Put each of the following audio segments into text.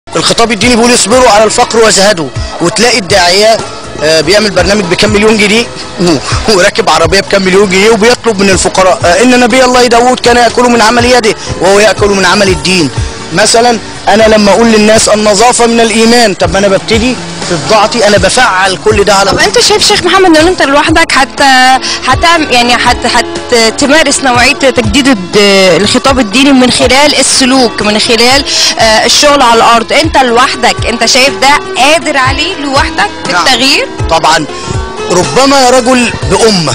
الخطاب الديني بيقول اصبروا على الفقر وازهدوا وتلاقي الداعيه آه، بيعمل برنامج بكام مليون جنيه و- وراكب عربيه بكام مليون جنيه وبيطلب من الفقراء آه، ان نبي الله داود كان ياكل من عمل يده وهو ياكل من عمل الدين مثلا انا لما اقول للناس النظافه من الايمان طب ما انا ببتدي في بضاعتي انا بفعل كل ده على طب انت شايف شيخ محمد ان انت لوحدك حتى حتى يعني حتى حتى تمارس نوعيه تجديد الد- الخطاب الديني من خلال السلوك من خلال آه، الشغل على الارض انت لوحدك انت شايف ده قادر عليه لوحدك نعم. بالتغيير طبعا ربما رجل بامه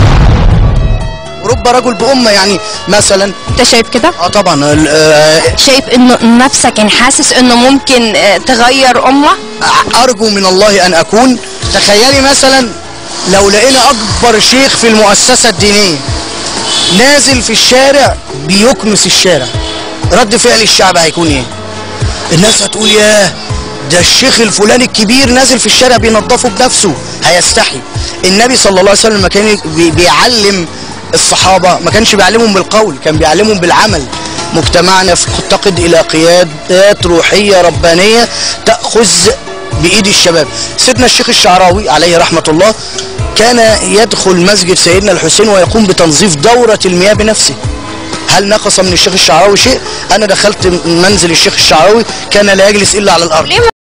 رب رجل بامه يعني مثلا انت شايف كده اه طبعا ال- آه، شايف انه نفسك يعني حاسس انه ممكن آه، تغير امه ارجو من الله ان اكون تخيلي مثلا لو لقينا اكبر شيخ في المؤسسه الدينيه نازل في الشارع بيكنس الشارع رد فعل الشعب هيكون ايه الناس هتقول ياه ده الشيخ الفلاني الكبير نازل في الشارع بينظفه بنفسه هيستحي النبي صلى الله عليه وسلم لما كان بي- بيعلم الصحابه ما كانش بيعلمهم بالقول كان بيعلمهم بالعمل مجتمعنا يفتقد الى قيادات روحيه ربانيه تاخذ بايد الشباب سيدنا الشيخ الشعراوي عليه رحمه الله كان يدخل مسجد سيدنا الحسين ويقوم بتنظيف دوره المياه بنفسه هل نقص من الشيخ الشعراوي شيء انا دخلت منزل الشيخ الشعراوي كان لا يجلس الا على الارض ليه